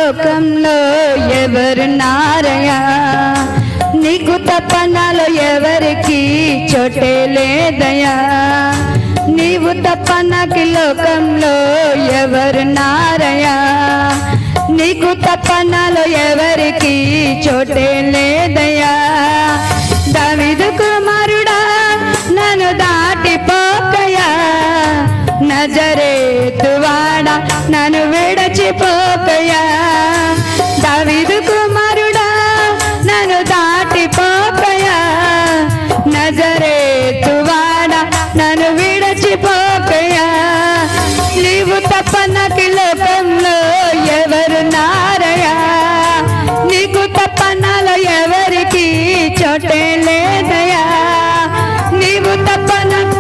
లోకంలో ఎవరున్నారయ్యా నీకు తప్ప నాలో ఎవరికి చోటే లేదయ్యా నీవు తప్ప నాకు ఈ లోకంలో ఎవరున్నారయ్యా నీకు తప్ప నాలో ఎవరికి చోటే లేదయ్యా దావిదు కుమారుడా నన్ను దాటిపోకయా నజరేతువాడా నన్ను విడచిపోకయా దావిదు కుమారుడా నన్ను దాటిపోకయా నజరేతువాడా నన్ను విడచిపోకయా నీవు తప్ప నాకు లోకంలో ఎవరు నారయా నీకు తప్ప నాలో ఎవరికి చోటే లేదయా నీవు తప్ప నాకు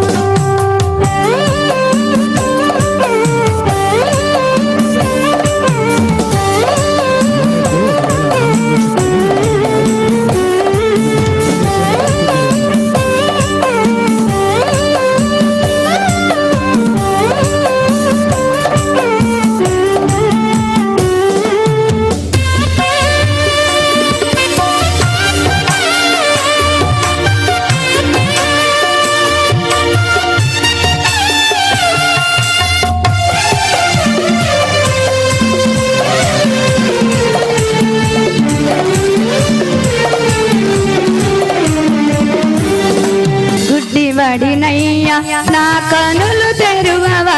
గుడ్డివడినయ్యా నా కనులు తెరువవా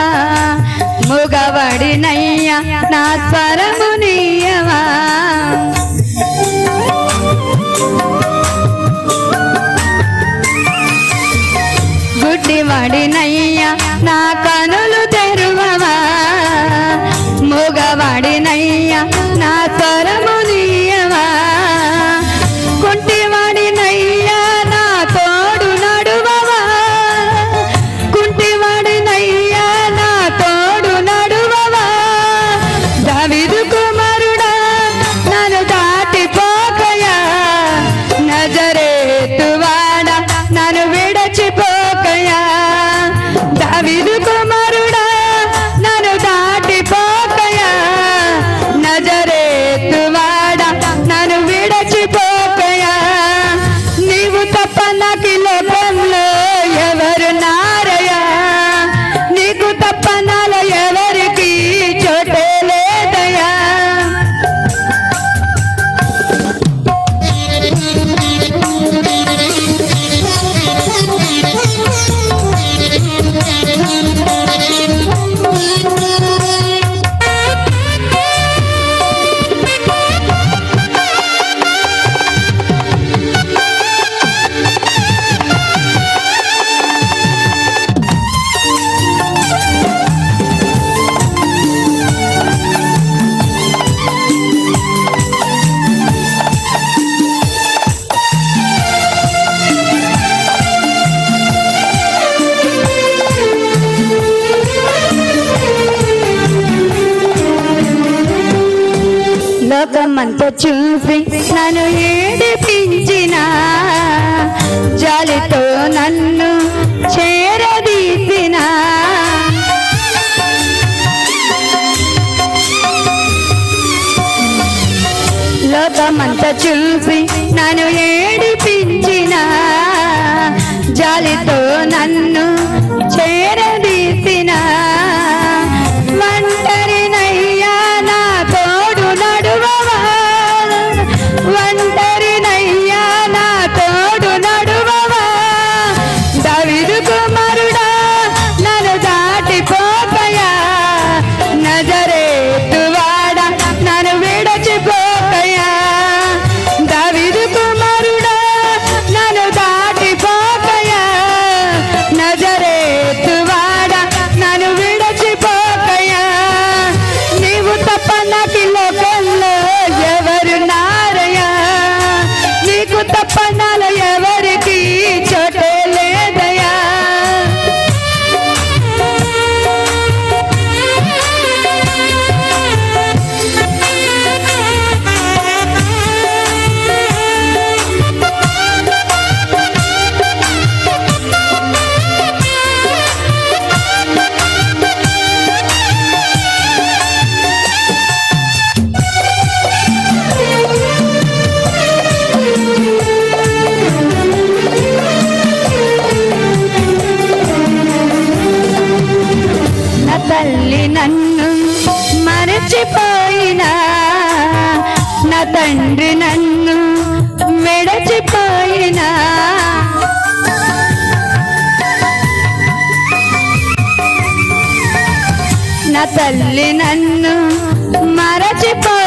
ముగవడినయ్యా నా స్వరము నీయవా గుడ్డివడినయ్యా నా కనులు తెరువవా ముగవడినయ్యా నా స్వరము నీయవా కుంటివాడినయ్యా నా తోడు నడువవా కుంటివాడినయ్యా నా తోడు నడువవా దావిదు కుమారుడా నన్ను దాటిపోకయా నజరేతువాడా నన్ను విడచిపోకయా దావిదు కుమారుడా నన్ను దాటిపోకయా నజరేతువాడా నన్ను విడచిపోకయా నీవు తప్ప నాకు ఈ లోకంలో ఎవరు నారయా నీకు తప్ప నాలో ఎవరికి చోటే లేదయా లోకమంతా చూసి నన్ను ఏడిపించిన జాలితో నన్ను చేరదీసిన లోకమంతా చూసి నన్ను ఏడిపించిన జాలితో నన్ను చేరదీసిన ఒంటరినయ్యా నా తోడు నడువవా ఒంటరినయ్యా నా తోడు నడువవా దావిదు కుమారుడా నన్ను దాటిపోకయా నజరేతువాడా నన్ను విడచిపోకయా దావిదు కుమారుడా నన్ను దాటిపోకయా నజరేతువాడా నన్ను విడ తండ్రి నన్ను విడచిపోయినా నా తల్లి నన్ను మరచిపో